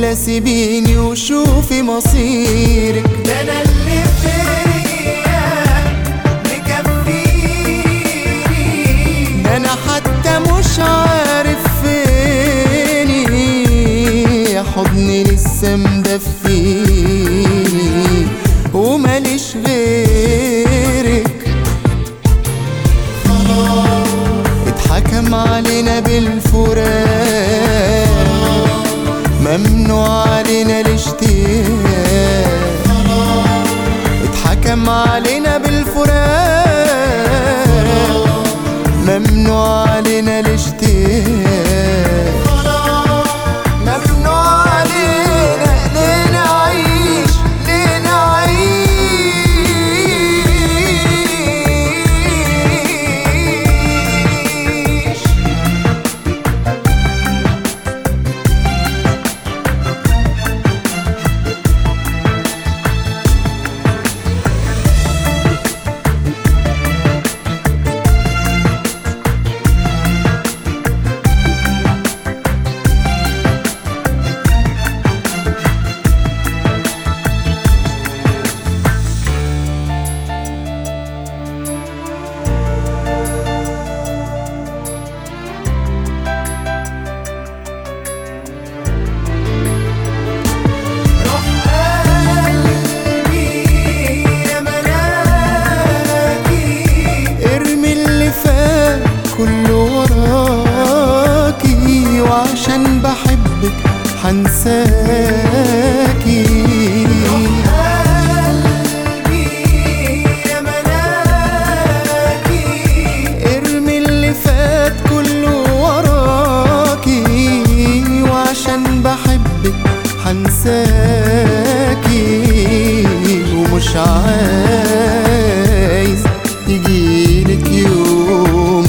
كده سيبيني وشوفي مصيرك ده انا اللي فيا مكفيني ده انا حتى مش عارف فيني يا حضني لسه مدفيني وماليش غيرك اتحكم علينا بالفراق ممنوع علينا الاشتياق اتحكم علينا بالفراق ممنوع علينا الاشتياق ممنوع علينا ليه نعيش ليه نعيش روح قلبي يا ملاكي ارمي اللي فات كله وراكي وعشان بحبك حنساكي قلبي يا ملاكي ارمي اللي فات كله وراكي وعشان بحبك حنساكي ومش عايز يجيلك يوم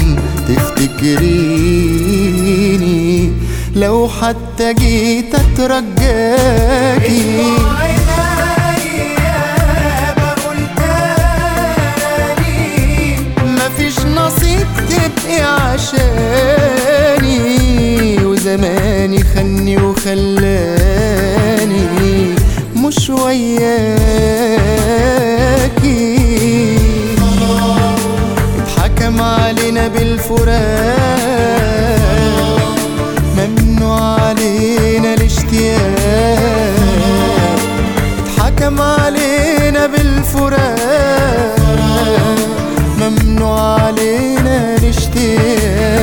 تفتكريني لو حتى جيت اترجاكي عينيا بقول تاني مفيش نصيب تبقي عشاني وزماني خني وخلاني مش وياكي اتحكم علينا بالفراق ممنوع علينا الاشتياق اتحكم علينا بالفراق ممنوع علينا الاشتياق